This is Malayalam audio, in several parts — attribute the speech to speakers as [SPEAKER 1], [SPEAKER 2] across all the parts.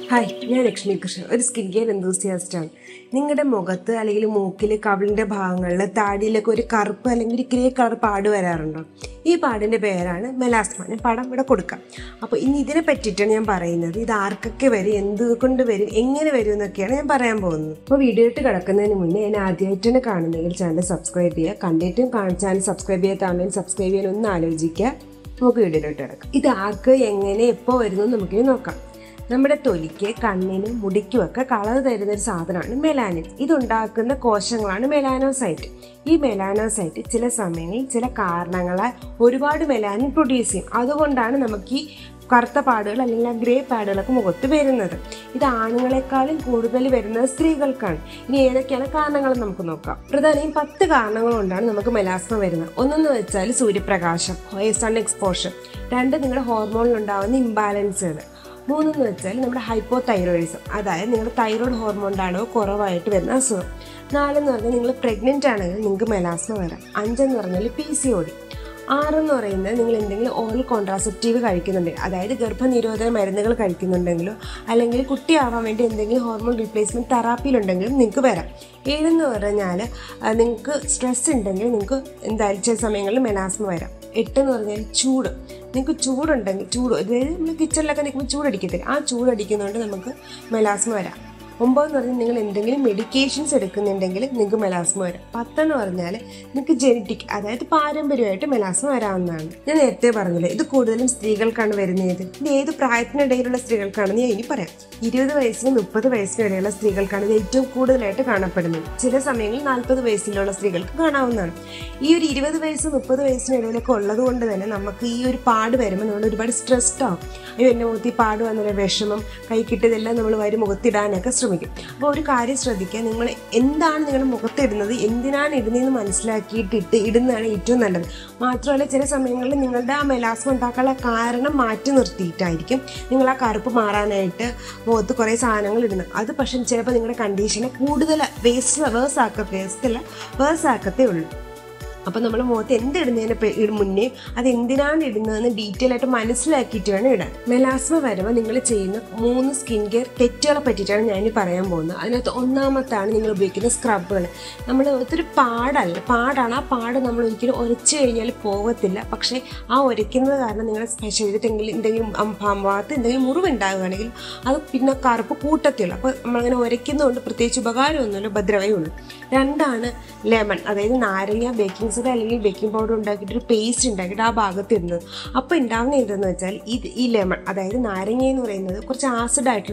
[SPEAKER 1] ഹായ് ഞാൻ ലക്ഷ്മി കൃഷ്ണൻ ഒരു സ്കിൻ കെയർ enthusiast ആണ് നിങ്ങളുടെ മുഖത്ത് അല്ലെങ്കിൽ മൂക്കിൽ കവിളിൻ്റെ ഭാഗങ്ങളിൽ താടിയിലൊക്കെ ഒരു കറുപ്പ് അല്ലെങ്കിൽ ഒരു ഗ്രേ കളർ പാട് വരാറുണ്ടോ ഈ പാടിൻ്റെ പേരാണ് മെലാസ്മ ഞാൻ പടം ഇവിടെ കൊടുക്കാം അപ്പോൾ ഇനി ഇതിനെ പറ്റിയിട്ടാണ് ഞാൻ പറയുന്നത് ഇത് ആർക്കൊക്കെ വരും എന്ത് കൊണ്ട് വരും എങ്ങനെ വരും എന്നൊക്കെയാണ് ഞാൻ പറയാൻ പോകുന്നത് അപ്പോൾ വീഡിയോ ഇട്ട് കിടക്കുന്നതിന് മുന്നേ എന്നെ ആദ്യമായിട്ടാണ് കാണുന്നതെങ്കിൽ ചാനൽ സബ്സ്ക്രൈബ് ചെയ്യുക കണ്ടിട്ടും ചാനൽ സബ്സ്ക്രൈബ് ചെയ്യാത്താണെങ്കിൽ സബ്സ്ക്രൈബ് ചെയ്യാൻ ഒന്ന് ആലോചിക്കുക നമുക്ക് വീഡിയോയിലോട്ട് കിടക്കാം ഇത് ആർക്ക് എങ്ങനെ എപ്പോൾ വരുന്നു നമുക്കിനി നോക്കാം നമ്മുടെ തൊലിക്ക് കണ്ണിന് മുടിക്കും ഒക്കെ കളർ തരുന്ന ഒരു സാധനമാണ് മെലാനിൻ ഇതുണ്ടാക്കുന്ന കോശങ്ങളാണ് മെലാനോസൈറ്റ് ഈ മെലാനോസൈറ്റ് ചില സമയങ്ങളിൽ ചില കാരണങ്ങളാൽ ഒരുപാട് മെലാനിൻ പ്രൊഡ്യൂസ് ചെയ്യും അതുകൊണ്ടാണ് നമുക്ക് ഈ കറുത്ത പാടുകൾ അല്ലെങ്കിൽ ആ ഗ്രേ പാടുകളൊക്കെ മുഖത്ത് വരുന്നത് ഇത് ആണുങ്ങളെക്കാളും കൂടുതൽ വരുന്നത് സ്ത്രീകൾക്കാണ് ഇനി ഏതൊക്കെയാണ് കാരണങ്ങൾ നമുക്ക് നോക്കാം പ്രധാനമായും പത്ത് കാരണങ്ങൾ കൊണ്ടാണ് നമുക്ക് മെലാസ്മ വരുന്നത് ഒന്നെന്ന് വെച്ചാൽ സൂര്യപ്രകാശം സൺ എക്സ്പോഷർ രണ്ട് നിങ്ങളുടെ ഹോർമോണിൽ ഉണ്ടാകുന്ന ഇംബാലൻസുകൾ മൂന്നെന്ന് വെച്ചാൽ നമ്മുടെ ഹൈപ്പോ തൈറോയിഡിസം അതായത് നിങ്ങളുടെ തൈറോയ്ഡ് ഹോർമോണിൻ്റെ അളവ് കുറവായിട്ട് വരുന്ന അസുഖം നാലെന്ന് പറഞ്ഞാൽ നിങ്ങൾ പ്രഗ്നൻ്റ് ആണെങ്കിൽ നിങ്ങൾക്ക് മെലാസ്മ വരാം അഞ്ചെന്ന് പറഞ്ഞാൽ പി സി ഒ ഡി ആറെന്ന് പറയുന്നത് നിങ്ങൾ എന്തെങ്കിലും ഓറൽ കോൺട്രാസെപ്റ്റീവ് കഴിക്കുന്നുണ്ടെങ്കിൽ അതായത് ഗർഭനിരോധന മരുന്നുകൾ കഴിക്കുന്നുണ്ടെങ്കിലോ അല്ലെങ്കിൽ കുട്ടിയാവാൻ വേണ്ടി എന്തെങ്കിലും ഹോർമോൺ റീപ്ലേസ്മെൻറ്റ് തെറാപ്പിയിലുണ്ടെങ്കിലും നിങ്ങൾക്ക് വരാം ഏഴെന്ന് പറഞ്ഞാൽ നിങ്ങൾക്ക് സ്ട്രെസ് ഉണ്ടെങ്കിൽ നിങ്ങൾക്ക് എന്തായാലും ചില സമയങ്ങളിൽ മെലാസ്മ വരാം എട്ടെന്ന് പറഞ്ഞാൽ ചൂട് നിങ്ങൾക്ക് ചൂടുണ്ടെങ്കിൽ ചൂട് അതായത് നമ്മൾ കിച്ചണിലൊക്കെ നിൽക്കുമ്പോൾ ചൂടടിക്കത്തില്ല ആ ചൂടടിക്കുന്നതുകൊണ്ട് നമുക്ക് മെലാസ്മ വരാം ഒമ്പതെന്ന് പറഞ്ഞാൽ നിങ്ങൾ എന്തെങ്കിലും മെഡിക്കേഷൻസ് എടുക്കുന്നുണ്ടെങ്കിൽ നിങ്ങൾക്ക് മെലാസ്മ വരാം പത്തെന്ന് പറഞ്ഞാൽ നിങ്ങൾക്ക് ജനറ്റിക് അതായത് പാരമ്പര്യമായിട്ട് മെലാസ്മ വരാവുന്നതാണ് ഞാൻ നേരത്തെ പറഞ്ഞില്ലേ ഇത് കൂടുതലും സ്ത്രീകൾക്കാണ് വരുന്നത് ഇത് ഏത് പ്രായത്തിനിടയിലുള്ള സ്ത്രീകൾക്കാണെന്ന് ഞാൻ ഇനി പറയാം ഇരുപത് വയസ്സിന് മുപ്പത് വയസ്സിനിടയിലുള്ള സ്ത്രീകൾക്കാണ് ഇത് ഏറ്റവും കൂടുതലായിട്ട് കാണപ്പെടുന്നത് ചില സമയങ്ങളിൽ നാൽപ്പത് വയസ്സിലുള്ള സ്ത്രീകൾക്ക് കാണാവുന്നതാണ് ഈ ഒരു ഇരുപത് വയസ്സ് മുപ്പത് വയസ്സിനിടയിലൊക്കെ ഉള്ളത് കൊണ്ട് തന്നെ നമുക്ക് ഈ ഒരു പാട് വരുമ്പോൾ നമ്മൾ ഒരുപാട് സ്ട്രെസ്ഡ് ആവും അയ്യോ എൻ്റെ മുഖത്ത് ഈ പാട് വന്നുള്ള വിഷമം കൈ കിട്ടിയതെല്ലാം നമ്മൾ വരും മുഖത്തിടാനൊക്കെ ശ്രമിക്കും അപ്പോൾ ഒരു കാര്യം ശ്രദ്ധിക്കുക നിങ്ങൾ എന്താണ് നിങ്ങളുടെ മുഖത്തിടുന്നത് എന്തിനാണ് ഇടുന്നതെന്ന് മനസ്സിലാക്കിയിട്ട് ഇട്ട് ഇടുന്നതാണ് ഏറ്റവും നല്ലത് മാത്രമല്ല ചില സമയങ്ങളിൽ നിങ്ങളുടെ ആ മെലാസ്മ ഉണ്ടാക്കാനുള്ള കാരണം മാറ്റി നിർത്തിയിട്ടായിരിക്കും നിങ്ങൾ ആ കറുപ്പ് മാറാനായിട്ട് മുഖത്ത് കുറേ സാധനങ്ങൾ ഇടുന്നത് അത് പക്ഷേ ചിലപ്പോൾ നിങ്ങളുടെ കണ്ടീഷനെ കൂടുതൽ വേസ്റ്റ് വേഴ്സ് ആക്ക വേസ്റ്റ് അല്ല വേഴ്സ് ആക്കത്തേ ഉള്ളൂ അപ്പോൾ നമ്മൾ മുഖത്ത് എന്തിടുന്നതിന് പെ- ഇട് മുന്നേ അത് എന്തിനാണ് ഇടുന്നതെന്ന് ഡീറ്റെയിൽ ആയിട്ട് മനസ്സിലാക്കിയിട്ട് വേണം ഇടാൻ മെലാസ്മ വരുമ്പോൾ നിങ്ങൾ ചെയ്യുന്ന മൂന്ന് സ്കിൻ കെയർ തെറ്റുകളെ പറ്റിയിട്ടാണ് ഞാൻ ഇനി പറയാൻ പോകുന്നത് അതിനകത്ത് ഒന്നാമത്താണ് നിങ്ങൾ ഉപയോഗിക്കുന്ന സ്ക്രബുകൾ നമ്മൾ ഒത്തിരി പാടല്ല പാടാണ് ആ പാട് നമ്മൾ ഒരിക്കലും ഉരച്ചു കഴിഞ്ഞാൽ പോകത്തില്ല പക്ഷേ ആ ഉരയ്ക്കുന്നത് കാരണം നിങ്ങളുടെ ശരീരത്തെങ്കിലും എന്തെങ്കിലും അം- ഭാ- ഭാഗത്ത് എന്തെങ്കിലും മുറിവ് ഉണ്ടാകുകയാണെങ്കിൽ അത് പിന്നെ കറുപ്പ് കൂട്ടത്തുള്ളൂ അപ്പോൾ നമ്മളങ്ങനെ ഉരയ്ക്കുന്നതുകൊണ്ട് പ്രത്യേകിച്ച് ഉപകാരമൊന്നുമില്ല ഉപദ്രവമേ ഉള്ളൂ രണ്ടാണ് ലെമൺ അതായത് നാരങ്ങ ബേക്കിംഗ് സോഡ അല്ലെങ്കിൽ ബേക്കിംഗ് പൗഡർ ഉണ്ടാക്കിയിട്ട് ഒരു പേസ്റ്റ് ഉണ്ടാക്കിയിട്ട് ആ ഭാഗത്ത് ഇടുന്നത് അപ്പോൾ ഉണ്ടാകുന്ന എന്തെന്ന് വെച്ചാൽ ഇത് ഈ ലെമൺ അതായത് നാരങ്ങ എന്ന് പറയുന്നത് കുറച്ച് ആസിഡ് ആയിട്ടുള്ള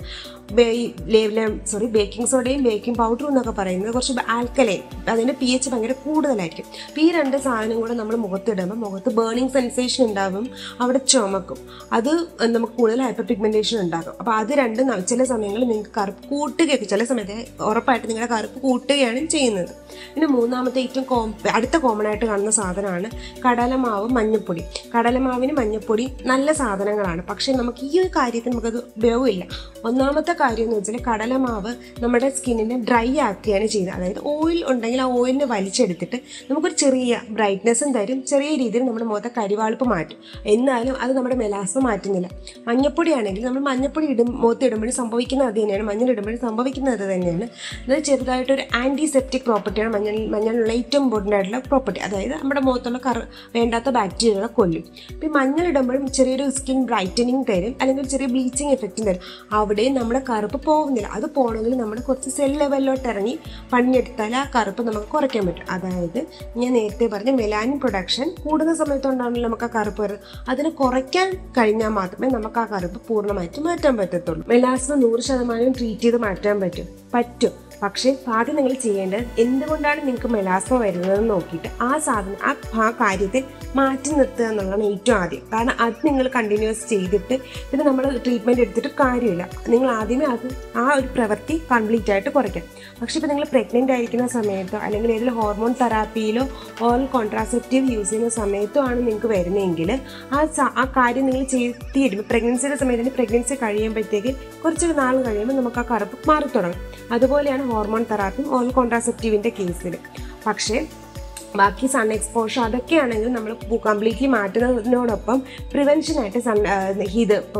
[SPEAKER 1] സാധനമാണ് സോറി ബേക്കിംഗ് സോഡയും ബേക്കിംഗ് പൗഡറും എന്നൊക്കെ പറയുന്നത് കുറച്ച് ആൽക്കലൈൻ അതിൻ്റെ പി എച്ച് ഭയങ്കര കൂടുതലായിരിക്കും അപ്പോൾ ഈ രണ്ട് സാധനം കൂടെ നമ്മൾ മുഖത്തിടുമ്പോൾ മുഖത്ത് ബേണിംഗ് സെൻസേഷൻ ഉണ്ടാകും അവിടെ ചുമക്കും അത് നമുക്ക് കൂടുതൽ ഹൈപ്പർ പിഗ്മെൻറ്റേഷൻ ഉണ്ടാകും അപ്പോൾ അത് രണ്ടും ന- ചില സമയങ്ങളിൽ നിങ്ങൾക്ക് കറുപ്പ് കൂട്ടുകയൊക്കെ ചില സമയത്ത് ഉറപ്പായിട്ട് നിങ്ങളുടെ കറുപ്പ് കൂട്ടുകയാണ് ചെയ്യുന്നത് പിന്നെ മൂന്നാമത്തെ ഏറ്റവും കോം അടുത്ത കോമൺ ആയിട്ട് കാണുന്ന സാധനമാണ് കടലമാവ് മഞ്ഞപ്പൊടി കടലമാവിന് മഞ്ഞപ്പൊടി നല്ല സാധനങ്ങളാണ് പക്ഷേ നമുക്ക് ഈ ഒരു കാര്യത്തിൽ നമുക്കത് ഉപയോഗമില്ല ഒന്നാമത്തെ കാര്യം എന്ന് വെച്ചാൽ കടലമാവ് നമ്മുടെ സ്കിന്നിനെ ഡ്രൈ ആക്കുകയാണ് ചെയ്യുന്നത് അതായത് ഓയിൽ ഉണ്ടെങ്കിൽ ആ ഓയിലിനെ വലിച്ചെടുത്തിട്ട് നമുക്കൊരു ചെറിയ ബ്രൈറ്റ്നസ്സും തരും ചെറിയ രീതിയിൽ നമ്മുടെ മുഖത്തെ കരിവാളിപ്പ് മാറ്റും എന്നാലും അത് നമ്മുടെ മെലാസ്മ മാറ്റുന്നില്ല മഞ്ഞപ്പൊടി ആണെങ്കിൽ നമ്മൾ മഞ്ഞപ്പൊടി ഇടും മുഖത്ത് ഇടുമ്പോഴും സംഭവിക്കുന്നത് അത് തന്നെയാണ് മഞ്ഞൾ ഇടുമ്പോഴും സംഭവിക്കുന്നത് അത് തന്നെയാണ് അത് ചെറുതായിട്ടൊരു ആൻറ്റിസെപ്റ്റിക് പ്രോപ്പർട്ടിയാണ് മഞ്ഞൾ മഞ്ഞളിലുള്ള ഏറ്റവും ഇമ്പോർട്ടൻ്റ് ആയിട്ടുള്ള പ്രോപ്പർട്ടി അതായത് നമ്മുടെ മുഖത്തുള്ള കറ വേണ്ടാത്ത ബാക്ടീരിയകളെ കൊല്ലും ഇപ്പം ഈ മഞ്ഞൾ ഇടുമ്പോഴും ചെറിയൊരു സ്കിൻ ബ്രൈറ്റനിങ് തരും അല്ലെങ്കിൽ ചെറിയ ബ്ലീച്ചിങ് എഫക്റ്റും തരും അവിടെയും നമ്മുടെ കറുപ്പ് പോകുന്നില്ല അത് പോകണമെങ്കിൽ നമ്മൾ കുറച്ച് സെൽ ലെവലിലോട്ട് ഇറങ്ങി പണിയെടുത്താൽ ആ കറുപ്പ് നമുക്ക് കുറയ്ക്കാൻ പറ്റും അതായത് ഞാൻ നേരത്തെ പറഞ്ഞ മെലാനിൻ പ്രൊഡക്ഷൻ കൂടുന്ന സമയത്തുണ്ടാണല്ലോ നമുക്ക് ആ കറുപ്പ് വരുന്നത് അതിനെ കുറയ്ക്കാൻ കഴിഞ്ഞാൽ മാത്രമേ നമുക്ക് ആ കറുപ്പ് പൂർണ്ണമായിട്ട് മാറ്റാൻ പറ്റത്തുള്ളൂ മെലാസ്മ നൂറ് ശതമാനം ട്രീറ്റ് ചെയ്ത് മാറ്റാൻ പറ്റും പറ്റും പക്ഷേ ആദ്യം നിങ്ങൾ ചെയ്യേണ്ടത് എന്തുകൊണ്ടാണ് നിങ്ങൾക്ക് മെലാസ്മ വരുന്നതെന്ന് നോക്കിയിട്ട് ആ സാധനം ആ ആ കാര്യത്തെ മാറ്റി നിർത്തുക എന്നുള്ളതാണ് ഏറ്റവും ആദ്യം കാരണം അത് നിങ്ങൾ കണ്ടിന്യൂസ് ചെയ്തിട്ട് പിന്നെ നമ്മൾ ട്രീറ്റ്മെൻറ്റ് എടുത്തിട്ട് കാര്യമില്ല നിങ്ങൾ ആദ്യമേ അത് ആ ഒരു പ്രവൃത്തി കംപ്ലീറ്റ് ആയിട്ട് കുറയ്ക്കാം പക്ഷേ ഇപ്പോൾ നിങ്ങൾ പ്രഗ്നൻ്റ് ആയിരിക്കുന്ന സമയത്തോ അല്ലെങ്കിൽ ഏതെങ്കിലും ഹോർമോൺ തെറാപ്പിയിലോ ഓറൽ കോൺട്രാസെപ്റ്റീവ് യൂസ് ചെയ്യുന്ന സമയത്തോ ആണ് നിങ്ങൾക്ക് വരുന്നതെങ്കിൽ ആ സ- ആ കാര്യം നിങ്ങൾ ചെയ്ത് വരുമ്പോൾ പ്രഗ്നൻസിയുടെ സമയത്ത് പ്രഗ്നൻസി കഴിയുമ്പോഴത്തേക്ക് കുറച്ച് നാൾ കഴിയുമ്പോൾ നമുക്ക് ആ കറുപ്പ് മാറി തുടങ്ങും അതുപോലെയാണ് ഹോർമോൺ തെറാപ്പിയും ഓറൽ കോൺട്രാസെപ്റ്റീവിൻ്റെ കേസിൽ പക്ഷേ ബാക്കി സൺ എക്സ്പോഷർ അതൊക്കെയാണെങ്കിൽ നമ്മൾ കംപ്ലീറ്റ്ലി മാറ്റുന്നതിനോടൊപ്പം പ്രിവെൻഷനായിട്ട് സൺ ഇത് ഇപ്പം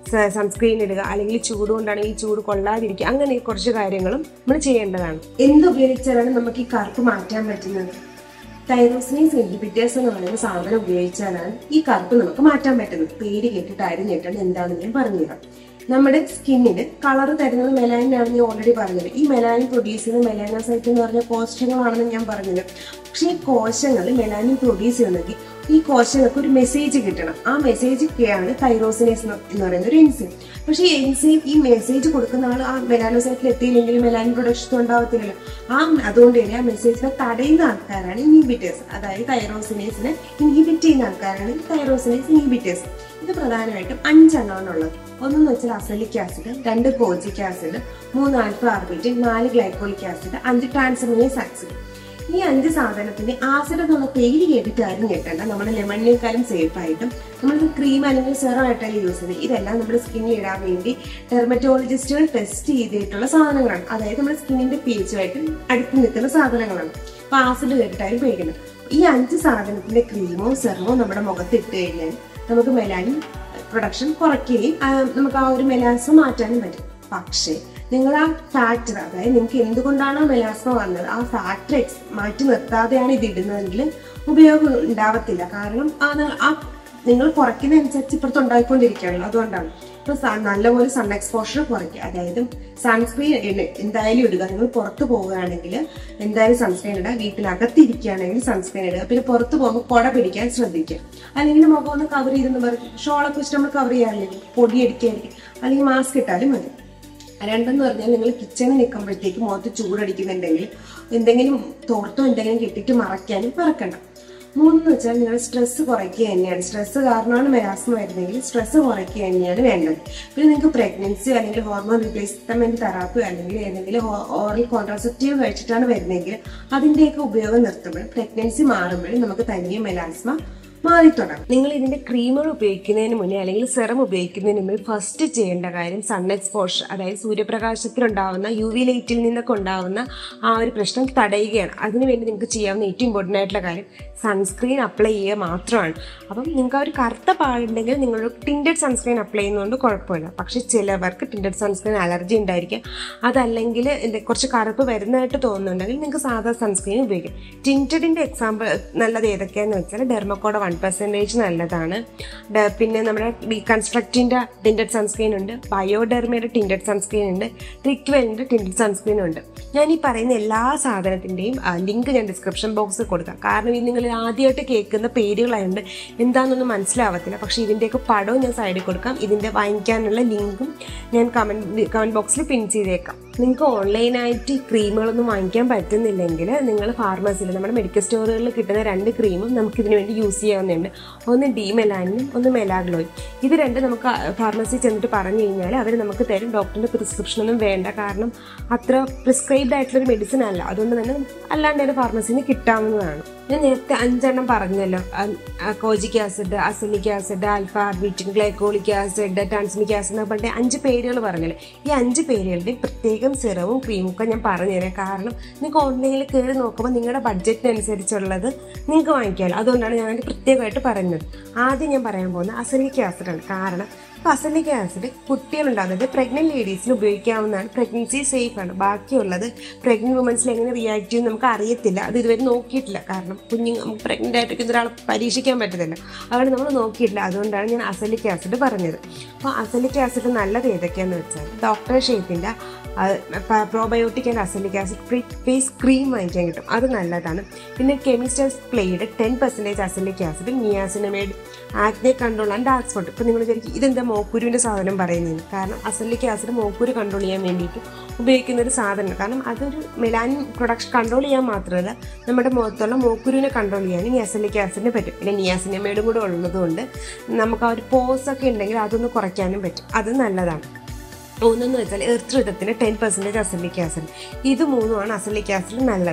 [SPEAKER 1] സൺസ്ക്രീൻ ഇടുക അല്ലെങ്കിൽ ചൂട് കൊണ്ടാണെങ്കിൽ ചൂട് കൊള്ളാതിരിക്കുക അങ്ങനെ കുറച്ച് കാര്യങ്ങളും നമ്മൾ ചെയ്യേണ്ടതാണ് എന്ത് ഉപയോഗിച്ചാലാണ് നമുക്ക് ഈ കറുപ്പ് മാറ്റാൻ പറ്റുന്നത് തൈറോസിനീസ് ഇൻഹിബിറ്റേഴ്സ് എന്ന് പറയുന്ന സാധനം ഉപയോഗിച്ചാലാണ് ഈ കറുപ്പ് നമുക്ക് മാറ്റാൻ പറ്റുന്നത് പേര് കേട്ടിട്ട് ആരും ഞെട്ടാൻ എന്താണെന്ന് ഞാൻ പറഞ്ഞുതരാം നമ്മുടെ സ്കിന്നിന് കളർ തരുന്നത് മെലാനിൻ ആണെന്ന് ഞാൻ ഓൾറെഡി പറഞ്ഞത് ഈ മെലാനിൻ പ്രൊഡ്യൂസ് ചെയ്യുന്ന മെലാനോസൈറ്റ് എന്ന് പറഞ്ഞ കോശങ്ങളാണെന്ന് ഞാൻ പറഞ്ഞത് പക്ഷേ ഈ കോശങ്ങൾ മെലാനിൻ പ്രൊഡ്യൂസ് ചെയ്യണമെങ്കിൽ ഈ കോശങ്ങൾക്ക് ഒരു മെസ്സേജ് കിട്ടണം ആ മെസ്സേജ് ആണ് തൈറോസിനേസ് എന്ന് പറയുന്ന ഒരു എൻസൈം പക്ഷേ ഈ എൻസൈം ഈ മെസ്സേജ് കൊടുക്കുന്ന ആൾ ആ മെലാനോസൈറ്റിൽ എത്തിയില്ലെങ്കിൽ മെലാനിൻ പ്രൊഡക്ഷൻ ഉണ്ടാവത്തില്ലല്ലോ ആ അതുകൊണ്ട് തന്നെ ആ മെസ്സേജിനെ തടയുന്ന ആൾക്കാരാണ് ഇൻഹിബിറ്റേഴ്സ് അതായത് തൈറോസിനേസിനെ ഇൻഹിബിറ്റ് ചെയ്യുന്ന ആൾക്കാരാണ് ഈ തൈറോസിനേസ് ഇൻഹിബിറ്റേഴ്സ് ഇത് പ്രധാനമായിട്ടും അഞ്ചെണ്ണമാണ് ഉള്ളത് ഒന്നെന്ന് വെച്ചാൽ അസലിക് ആസിഡ് രണ്ട് കോജിക് ആസിഡ് മൂന്ന് ആൽഫ ആർബിറ്റ് നാല് ഗ്ലൈക്കോളിക് ആസിഡ് അഞ്ച് ട്രാൻസ്മിനേസ് ആസിഡ് ഈ അഞ്ച് സാധനത്തിന്റെ ആസിഡ് എന്നുള്ള പേര് കേട്ടിട്ട് ആരും കേട്ടണ്ട നമ്മുടെ ലെമണിനേക്കാളും സേഫ് ആയിട്ടും നമ്മൾ ക്രീം അല്ലെങ്കിൽ സെറം ആയിട്ടാണ് യൂസ് ചെയ്യുന്നത് ഇതെല്ലാം നമ്മുടെ സ്കിന്നിൽ ഇടാൻ വേണ്ടി ഡെർമറ്റോളജിസ്റ്റുകൾ ടെസ്റ്റ് ചെയ്തിട്ടുള്ള സാധനങ്ങളാണ് അതായത് നമ്മുടെ സ്കിന്നിന്റെ പീച്ചുമായിട്ട് അടുത്ത് നിൽക്കുന്ന സാധനങ്ങളാണ് അപ്പൊ ആസിഡ് കേട്ടിട്ടാരും പേടിക്കണം ഈ അഞ്ച് സാധനത്തിന്റെ ക്രീമോ സെറമോ നമ്മുടെ മുഖത്ത് ഇട്ട് കഴിഞ്ഞാൽ നമുക്ക് മെലാനിൻ പ്രൊഡക്ഷൻ കുറയ്ക്കുകയും ആ, നമുക്ക് ആ ഒരു മെലാസ്മ മാറ്റാനും പറ്റും പക്ഷേ നിങ്ങൾ ആ ഫാക്ടർ അതായത് നിങ്ങൾക്ക് എന്തുകൊണ്ടാണോ മെലാസ്മ വന്നത് ആ ഫാക്ടർ എക്സ് മാറ്റി നിർത്താതെയാണ് ഇത് ഇടുന്നതെങ്കിൽ ഉപയോഗം ഉണ്ടാവത്തില്ല കാരണം ആ ന- ആ നിങ്ങൾ കുറയ്ക്കുന്നതനുസരിച്ച് ഇപ്പുറത്ത് ഉണ്ടായിക്കൊണ്ടിരിക്കുകയാണല്ലോ അതുകൊണ്ടാണ് ഇപ്പൊ സ- നല്ലപോലെ സൺ എക്സ്പോഷർ കുറയ്ക്കുക അതായത് സൺസ്ക്രീൻ എന്തായാലും ഇടുക നിങ്ങൾ പുറത്ത് പോവുകയാണെങ്കിൽ എന്തായാലും സൺസ്ക്രീൻ ഇടുക വീട്ടിനകത്തിരിക്കുകയാണെങ്കിൽ സൺസ്ക്രീൻ ഇടുക പിന്നെ പുറത്ത് പോകുമ്പോൾ കുട പിടിക്കാൻ ശ്രദ്ധിക്കുക അല്ലെങ്കിൽ മുഖം ഒന്ന് കവർ ചെയ്തെന്ന് പറയും ഷോളൊക്കെ വെച്ചിട്ട് നമ്മൾ കവർ ചെയ്യാറില്ലേ പൊടി അടിക്കായിരിക്കും അല്ലെങ്കിൽ മാസ്ക് ഇട്ടാലും മതി രണ്ടെന്ന് പറഞ്ഞാൽ നിങ്ങൾ കിച്ചണിൽ നിൽക്കുമ്പോഴത്തേക്ക് മുഖത്ത് ചൂടടിക്കുന്നുണ്ടെങ്കിൽ എന്തെങ്കിലും തോർത്തോ എന്തെങ്കിലും കെട്ടിട്ട് മറയ്ക്കാനും മറക്കണ്ട മൂന്നെന്ന് വെച്ചാൽ നിങ്ങൾ സ്ട്രെസ് കുറയ്ക്കുക തന്നെയാണ് സ്ട്രെസ് കാരണമാണ് മെലാസ്മ വരുന്നതെങ്കിൽ സ്ട്രെസ് കുറയ്ക്കുക തന്നെയാണ് വേണ്ടത് പിന്നെ നിങ്ങൾക്ക് പ്രഗ്നൻസി അല്ലെങ്കിൽ ഹോർമോൺ റീപ്ലേസ്മെന്റ് തെറാപ്പി അല്ലെങ്കിൽ ഏതെങ്കിലും ഓറൽ കോൺട്രാസെപ്റ്റീവ് കഴിച്ചിട്ടാണ് വരുന്നതെങ്കിൽ അതിൻ്റെയൊക്കെ ഉപയോഗം നിർത്തുമ്പോൾ പ്രഗ്നൻസി മാറുമ്പോഴും നമുക്ക് തനിയെ മെലാസ്മ മാറി തുടങ്ങും നിങ്ങൾ ഇതിന്റെ ക്രീമുകൾ ഉപയോഗിക്കുന്നതിന് മുന്നേ അല്ലെങ്കിൽ സെറം ഉപയോഗിക്കുന്നതിന് മുമ്പ് ഫസ്റ്റ് ചെയ്യേണ്ട കാര്യം സൺ എക്സ്പോഷർ അതായത് സൂര്യപ്രകാശത്തിലുണ്ടാവുന്ന യു വി ലൈറ്റിൽ നിന്നൊക്കെ ഉണ്ടാവുന്ന ആ ഒരു പ്രശ്നം തടയുകയാണ് അതിനുവേണ്ടി നിങ്ങൾക്ക് ചെയ്യാവുന്ന ഏറ്റവും ഇമ്പോർട്ടൻ്റ് ആയിട്ടുള്ള കാര്യം സൺസ്ക്രീൻ അപ്ലൈ ചെയ്യുക മാത്രമാണ് അപ്പം നിങ്ങൾക്ക് ആ ഒരു കറുത്ത പാടുണ്ടെങ്കിൽ നിങ്ങളൊരു ടിൻറ്റഡ് സൺസ്ക്രീൻ അപ്ലൈ ചെയ്യുന്നതുകൊണ്ട് കുഴപ്പമില്ല പക്ഷെ ചിലവർക്ക് ടിൻറ്റഡ് സൺസ്ക്രീൻ അലർജി ഉണ്ടായിരിക്കാം അതല്ലെങ്കിൽ ഇത് കുറച്ച് കറുപ്പ് വരുന്നതായിട്ട് തോന്നുന്നുണ്ടെങ്കിൽ നിങ്ങൾക്ക് സാധാ സൺസ്ക്രീൻ ഉപയോഗിക്കാം ടിൻറ്റഡിൻ്റെ എക്സാമ്പിൾ നല്ലത് ഏതൊക്കെയാണെന്ന് വെച്ചാൽ ഡെർമക്കോഡ വൺ പെർസെൻറ്റേജ് നല്ലതാണ് ഡ- പിന്നെ നമ്മുടെ റീകൺസ്ട്രക്റ്റിൻ്റെ ടിൻറ്റഡ് സൺസ്ക്രീൻ ഉണ്ട് ബയോഡെർമയുടെ ടിൻറ്റഡ് സൺസ്ക്രീൻ ഉണ്ട് റിക്വലിൻ്റെ ടിൻറ്റഡ് സൺസ്ക്രീൻ ഉണ്ട് ഞാൻ ഈ പറയുന്ന എല്ലാ സാധനത്തിൻ്റെയും ലിങ്ക് ഞാൻ ഡിസ്ക്രിപ്ഷൻ ബോക്സിൽ കൊടുക്കാം കാരണം ഇത് നിങ്ങൾ ആദ്യമായിട്ട് കേൾക്കുന്ന പേരുകളായതുകൊണ്ട് എന്താണെന്നൊന്നും മനസ്സിലാവത്തില്ല പക്ഷേ ഇതിൻ്റെയൊക്കെ പടവും ഞാൻ സൈഡിൽ കൊടുക്കാം ഇതിൻ്റെ വാങ്ങിക്കാനുള്ള ലിങ്കും ഞാൻ കമൻറ്റ് കമൻറ്റ് ബോക്സിൽ പിൻ ചെയ്തേക്കാം നിങ്ങൾക്ക് ഓൺലൈനായിട്ട് ഈ ക്രീമുകളൊന്നും വാങ്ങിക്കാൻ പറ്റുന്നില്ലെങ്കിൽ നിങ്ങൾ ഫാർമസിയിൽ നമ്മുടെ മെഡിക്കൽ സ്റ്റോറുകളിൽ കിട്ടുന്ന രണ്ട് ക്രീമും നമുക്ക് ഇതിന് വേണ്ടി യൂസ് ചെയ്യാവുന്നതുണ്ട് ഒന്ന് ഡി മെലാനിനും ഒന്ന് മെലാഗ്ലോയും ഇത് രണ്ട് നമുക്ക് ഫാർമസി ചെന്നിട്ട് പറഞ്ഞു കഴിഞ്ഞാൽ അവർ നമുക്ക് തരും ഡോക്ടറിൻ്റെ പ്രിസ്ക്രിപ്ഷനൊന്നും വേണ്ട കാരണം അത്ര പ്രിസ്ക്രൈബ്ഡ് ആയിട്ടുള്ളൊരു മെഡിസിൻ അല്ല അതുകൊണ്ട് തന്നെ നമുക്ക് അല്ലാണ്ട് തന്നെ ഫാർമസിയിൽ നിന്ന് കിട്ടാവുന്നതാണ് ഞാൻ നേരത്തെ അഞ്ചെണ്ണം പറഞ്ഞല്ലോ kojic acid azelaic acid alpha arbutin glycolic acid tranexamic acid എന്നൊക്കെ പറഞ്ഞ അഞ്ച് പേരുകൾ പറഞ്ഞല്ലോ ഈ അഞ്ച് പേരുകളുടെ പ്രത്യേകം സിറവും ക്രീമും ഒക്കെ ഞാൻ പറഞ്ഞുതരാം കാരണം നിങ്ങൾക്ക് ഓൺലൈനിൽ കയറി നോക്കുമ്പോൾ നിങ്ങളുടെ ബഡ്ജറ്റിനനുസരിച്ചുള്ളത് നിങ്ങൾക്ക് വാങ്ങിക്കാമല്ലോ അതുകൊണ്ടാണ് ഞാൻ അത് പ്രത്യേകമായിട്ട് പറയുന്നത് ആദ്യം ഞാൻ പറയാൻ പോകുന്നത് അസലിക് ആസിഡാണ് കാരണം അപ്പോൾ അസലിക് ആസിഡ് കുട്ടികളുണ്ടാകുന്നത് പ്രഗ്നന്റ് ലേഡീസിന് ഉപയോഗിക്കാവുന്നതാണ് പ്രഗ്നൻസി സേഫ് ആണ് ബാക്കിയുള്ളത് പ്രഗ്നന്റ് വുമൻസിൽ എങ്ങനെ റിയാക്ട് ചെയ്യും നമുക്ക് അറിയത്തില്ല അത് ഇതുവരെ നോക്കിയിട്ടില്ല കാരണം കുഞ്ഞു നമുക്ക് പ്രഗ്നന്റ് ആയിട്ടൊക്കെ ഒരാളെ പരീക്ഷിക്കാൻ പറ്റത്തില്ല അതുകൊണ്ട് നമ്മൾ നോക്കിയിട്ടില്ല അതുകൊണ്ടാണ് ഞാൻ അസലിക് ആസിഡ് പറഞ്ഞത് അപ്പോൾ അസലിക് ആസിഡ് നല്ലത് ഏതൊക്കെയാണെന്ന് വെച്ചാൽ ഡോക്ടർ ഷേപ്പിൻ്റെ probiotic and azelaic acid face cream വാങ്ങിക്കാൻ കിട്ടും അത് നല്ലതാണ് പിന്നെ chemists play ten percentage azelaic acid niacinamide acne control and dark spot ഇപ്പോൾ നിങ്ങൾ വിചാരിക്കും ഇതെന്താ മോക്കുരുവിൻ്റെ സാധനം പറയുന്നത് കാരണം അസലിക് ആസിഡ് മോക്കുരു കൺട്രോൾ ചെയ്യാൻ വേണ്ടിയിട്ട് ഉപയോഗിക്കുന്ന ഒരു സാധനമാണ് കാരണം അതൊരു മെലാനിൻ പ്രൊഡക്ഷൻ കൺട്രോൾ ചെയ്യാൻ മാത്രമല്ല നമ്മുടെ മുഖത്തുള്ള മോക്കുരുവിനെ കൺട്രോൾ ചെയ്യാനും ഈ അസലിക് ആസിഡിന് പറ്റും പിന്നെ നിയാസിനമേഡും കൂടെ ഉള്ളതുകൊണ്ട് നമുക്ക് ആ ഒരു പോസ് ഒക്കെ ഉണ്ടെങ്കിൽ അതൊന്ന് കുറയ്ക്കാനും പറ്റും അത് നല്ലതാണ് മൂന്നെന്ന് വെച്ചാൽ എർത്ത് ഋതത്തിന് ടെൻ പെർസെൻറ്റേജ് അസലിക് ആസിഡ് ഇത് മൂന്നുമാണ് അസലിക് ആസിഡ് നല്ലത്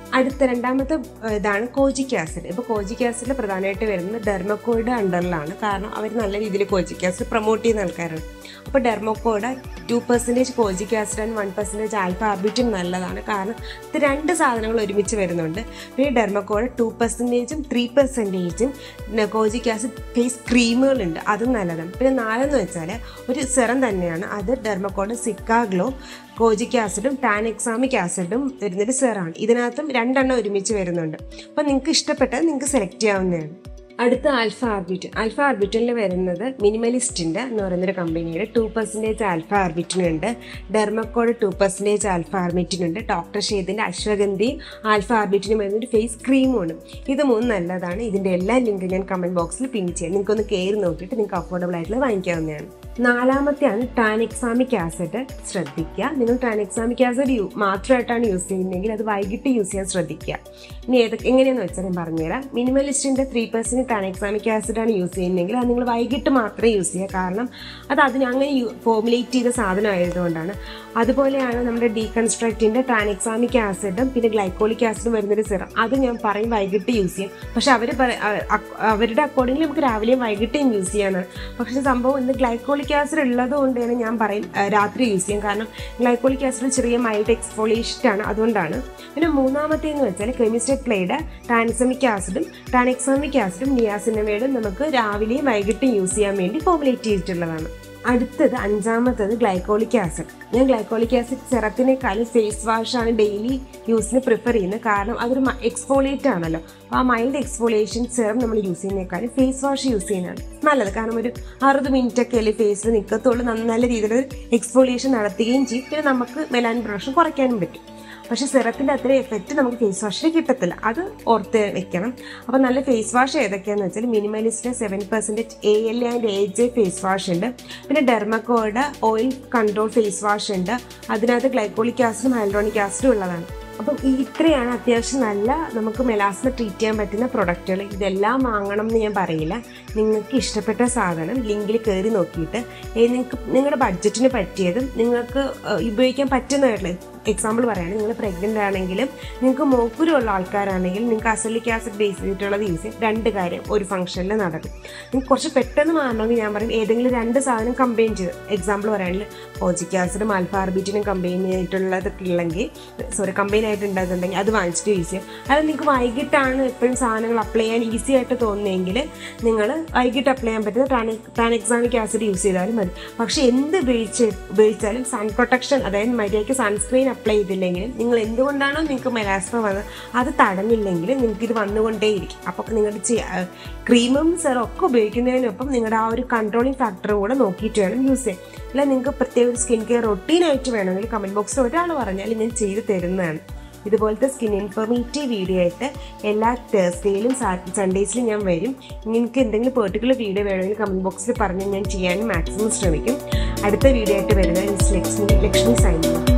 [SPEAKER 1] അടുത്ത രണ്ടാമത്തെ ഏഹ്, ഇതാണ് കോജിക് ആസിഡ് ഇപ്പോൾ കോജിക് ആസിഡ് പ്രധാനമായിട്ട് വരുന്നത് ഡെർമക്കോയുടെ അണ്ടറിലാണ് കാരണം അവർ നല്ല രീതിയിൽ കോജിക് ആസിഡ് പ്രൊമോട്ട് ചെയ്യുന്ന ആൾക്കാരാണ് അപ്പോൾ ഡെർമക്കോയുടെ two percentage kojic acid and one percentage alpha ആർബിറ്റും നല്ലതാണ് കാരണം ഇത് രണ്ട് സാധനങ്ങൾ ഒരുമിച്ച് വരുന്നുണ്ട് പിന്നെ ഡെർമക്കോയുടെ ടു പെർസെൻറ്റേജും ത്രീ പെർസെൻറ്റേജും കോജിക് ആസിഡ് ഫേസ് ക്രീമുകളുണ്ട് അതും നല്ലതാണ് പിന്നെ നാലെന്ന് വെച്ചാൽ ഒരു സെറം തന്നെയാണ് അത് ഡെർമക്കോയുടെ സിക്കാഗ്ലോ കോജിക് ആസിഡും ടാനെക്സാമിക് ആസിഡും വരുന്നൊരു സെറാണ് ഇതിനകത്തും രണ്ടെണ്ണം ഒരുമിച്ച് വരുന്നുണ്ട് അപ്പോൾ നിങ്ങൾക്ക് ഇഷ്ടപ്പെട്ടത് നിങ്ങൾക്ക് സെലക്ട് ചെയ്യാവുന്നതാണ് അടുത്ത ആൽഫ ആർബിറ്റ് ആൽഫ ആർബിറ്റിൽ വരുന്നത് മിനിമലിസ്റ്റിൻ്റെ എന്ന് പറയുന്നൊരു കമ്പനിയുടെ ടു പെർസെൻറ്റേജ് ആൽഫ ആർബിറ്റിനുണ്ട് ഡെർമക്കോഡ് ടു പെർസെൻറ്റേജ് ആൽഫ ആർബിറ്റിനുണ്ട് ഡോക്ടർ ഷേദിൻ്റെ അശ്വഗന്ധിയും ആൽഫ ആർബിറ്റിനും വരുന്നൊരു ഫേസ് ക്രീമുമാണ് ഇത് മൂന്ന് നല്ലതാണ് ഇതിൻ്റെ എല്ലാ ലിങ്കും ഞാൻ കമൻറ്റ് ബോക്സിൽ പിൻ ചെയ്യാം നിങ്ങൾക്കൊന്ന് കയറി നോക്കിയിട്ട് നിങ്ങൾക്ക് അഫോർഡബിൾ ആയിട്ടുള്ള വാങ്ങിക്കാവുന്നതാണ് നാലാമത്തെയാണ് ടാനെക്സാമിക് ആസിഡ് ശ്രദ്ധിക്കുക നിങ്ങൾ ടാനെക്സാമിക് ആസിഡ് യൂ മാത്രമായിട്ടാണ് യൂസ് ചെയ്യുന്നതെങ്കിൽ അത് വൈകിട്ട് യൂസ് ചെയ്യാൻ ശ്രദ്ധിക്കുക ഇനി ഏതൊക്കെ എങ്ങനെയാണെന്ന് വെച്ചാൽ ഞാൻ പറഞ്ഞുതരാം മിനിമലിസ്റ്റിൻ്റെ ത്രീ പെർസെൻറ്റ് ടാനെക്സാമിക് ആസിഡാണ് യൂസ് ചെയ്യുന്നതെങ്കിൽ അത് നിങ്ങൾ വൈകിട്ട് മാത്രമേ യൂസ് ചെയ്യുക കാരണം അത് അതിന് അങ്ങനെ ഫോമുലേറ്റ് ചെയ്ത സാധനം ആയതുകൊണ്ടാണ് അതുപോലെയാണ് നമ്മുടെ ഡീകൺസ്ട്രക്റ്റിൻ്റെ ടാനെക്സാമിക് ആസിഡും പിന്നെ ഗ്ലൈക്കോളിക് ആസിഡും വരുന്നൊരു സിറം അത് ഞാൻ പറയും വൈകിട്ട് യൂസ് ചെയ്യും പക്ഷെ അവർ അവരുടെ അക്കോർഡിംഗ്ലി നമുക്ക് രാവിലെയും വൈകിട്ടും യൂസ് ചെയ്യാനാണ് പക്ഷെ സംഭവം ഇന്ന് ഗ്ലൈക്കോളിക് ആസിഡ് ഉള്ളത് കൊണ്ട് തന്നെ ഞാൻ പറയും ആ, രാത്രി യൂസ് ചെയ്യും കാരണം ഗ്ലൈക്കോളിക് ആസിഡ് ചെറിയ മൈൽഡ് എക്സ്ഫോളിയേഷൻ ആണ് അതുകൊണ്ടാണ് പിന്നെ മൂന്നാമത്തേന്ന് വെച്ചാൽ കെമിസ്റ്റർ പ്ലേയുടെ ടാനിസമിക് ആസിഡും ടാനെക്സാമിക് ആസിഡും നിയാസിനമേഡും നമുക്ക് രാവിലെയും വൈകിട്ടും യൂസ് ചെയ്യാൻ വേണ്ടി ഫോമുലേറ്റ് ചെയ്തിട്ടുള്ളതാണ് അടുത്തത് അഞ്ചാമത്തത് ഗ്ലൈക്കോളിക് ആസിഡ് ഞാൻ ഗ്ലൈക്കോളിക് ആസിഡ് സെറത്തിനേക്കാളും ഫേസ് വാഷാണ് ഡെയിലി യൂസിന് പ്രിഫർ ചെയ്യുന്നത് കാരണം അതൊരു എക്സ്ഫോളിയേറ്റ് ആണല്ലോ അപ്പോൾ ആ മൈൽഡ് എക്സ്ഫോളിയേഷൻ സെറം നമ്മൾ യൂസ് ചെയ്യുന്നതിനേക്കാളും ഫേസ് വാഷ് യൂസ് ചെയ്യുന്നതാണ് നല്ലത് കാരണം ഒരു അറുപത് മിനിറ്റ് ഒക്കെ അല്ലേ ഫേസിൽ നിൽക്കത്തുള്ളൂ നന്ന- നല്ല രീതിയിൽ എക്സ്ഫോളിയേഷൻ നടത്തുകയും ചെയ്യും പിന്നെ നമുക്ക് മെലാൻ പ്രൊഡക്ഷൻ കുറയ്ക്കാനും പറ്റും പക്ഷെ സിറത്തിൻ്റെ അത്ര എഫക്റ്റ് നമുക്ക് ഫേസ് വാഷിൽ കിട്ടത്തില്ല അത് ഓർത്ത് വെക്കണം അപ്പോൾ നല്ല ഫേസ് വാഷ് ഏതൊക്കെയാണെന്ന് വെച്ചാൽ minimalist seven percentage A L and A J face wash ഉണ്ട് പിന്നെ ഡെർമക്കോയുടെ ഓയിൽ കൺട്രോൾ ഫേസ് വാഷ് ഉണ്ട് അതിനകത്ത് ഗ്ലൈക്കോളിക് ആസിഡും ഹൈഡ്രോണിക് ആസിഡും ഉള്ളതാണ് അപ്പം ഈ ഇത്രയാണ് അത്യാവശ്യം നല്ല നമുക്ക് മെലാസ്മ ട്രീറ്റ് ചെയ്യാൻ പറ്റുന്ന പ്രൊഡക്റ്റുകൾ ഇതെല്ലാം വാങ്ങണം എന്ന് ഞാൻ പറയില്ല നിങ്ങൾക്ക് ഇഷ്ടപ്പെട്ട സാധനം ലിങ്കിൽ കയറി നോക്കിയിട്ട് ഏ, നിങ്ങൾക്ക് നിങ്ങളുടെ ബഡ്ജറ്റിന് പറ്റിയതും നിങ്ങൾക്ക് ഏഹ്, ഉപയോഗിക്കാൻ പറ്റുന്നതായിട്ടുള്ള എക്സാമ്പിൾ പറയുകയാണെങ്കിൽ നിങ്ങൾ പ്രഗ്നൻ്റ് ആണെങ്കിലും നിങ്ങൾക്ക് മോക്കുരുള്ള ആൾക്കാരാണെങ്കിൽ നിങ്ങൾക്ക് അസലിക് ആസിഡ് ബേസ് ചെയ്തിട്ടുള്ളത് യൂസ് ചെയ്യും രണ്ട് കാര്യം ഒരു ഫംഗ്ഷനിൽ നടക്കും നിങ്ങൾക്ക് കുറച്ച് പെട്ടെന്ന് മാറണമെങ്കിൽ ഞാൻ പറയും ഏതെങ്കിലും രണ്ട് സാധനം കമ്പൈൻ ചെയ്ത് എക്സാമ്പിൾ പറയുകയാണെങ്കിൽ ഓജിക് ആസിഡും ആൽഫാർബിറ്റിനും കമ്പൈൻ ചെയ്തിട്ടുള്ളതൊക്കെ ഉള്ളെങ്കിൽ സോറി കമ്പൈൻ ആയിട്ടുണ്ടെന്നുണ്ടെങ്കിൽ അത് വാങ്ങിച്ചിട്ട് യൂസ് ചെയ്യും അത് നിങ്ങൾക്ക് വൈകിട്ടാണ് എപ്പോഴും സാധനങ്ങൾ അപ്ലൈ ചെയ്യാൻ ഈസി ആയിട്ട് തോന്നുന്നെങ്കിൽ നിങ്ങൾ വൈകിട്ട് അപ്ലൈ ചെയ്യാൻ പറ്റുന്ന ട്രാനെക്സാമിക് ആസിഡ് യൂസ് ചെയ്താലും മതി പക്ഷേ എന്ത് ഉപയോഗിച്ച് ഉപയോഗിച്ചാലും സൺ പ്രൊട്ടക്ഷൻ അതായത് മര്യാദയ്ക്ക് സൺസ്ക്രീൻ അപ്ലൈ ചെയ്തില്ലെങ്കിലും നിങ്ങൾ എന്തുകൊണ്ടാണോ നിങ്ങൾക്ക് മെലാസ്മ വന്നത് അത് തടഞ്ഞില്ലെങ്കിൽ നിങ്ങൾക്ക് ഇത് വന്നുകൊണ്ടേയിരിക്കും അപ്പോൾ നിങ്ങളുടെ ക്രീമും സെറും ഒക്കെ ഉപയോഗിക്കുന്നതിനൊപ്പം നിങ്ങളുടെ ആ ഒരു കൺട്രോളിങ് ഫാക്ടർ കൂടെ നോക്കിയിട്ട് വേണം യൂസ് ചെയ്യാൻ അല്ല നിങ്ങൾക്ക് പ്രത്യേക ഒരു സ്കിൻ കെയർ റൊട്ടീനായിട്ട് വേണമെങ്കിൽ കമൻറ്റ് ബോക്സിൽ ഒരാൾ പറഞ്ഞാൽ ഞാൻ ചെയ്ത് തരുന്നതാണ് ഇതുപോലത്തെ സ്കിൻ ഇൻഫോർമേറ്റീവ് വീഡിയോ ആയിട്ട് എല്ലാ തേഴ്സ്ഡേയിലും സൺഡേസിലും ഞാൻ വരും നിങ്ങൾക്ക് എന്തെങ്കിലും പെർട്ടിക്കുലർ വീഡിയോ വേണമെങ്കിൽ കമൻറ്റ് ബോക്സിൽ പറഞ്ഞ് ഞാൻ ചെയ്യാനും മാക്സിമം ശ്രമിക്കും അടുത്ത വീഡിയോ ആയിട്ട് വരുന്നത് ലക്ഷ്മി ലക്ഷ്മി സൈനിക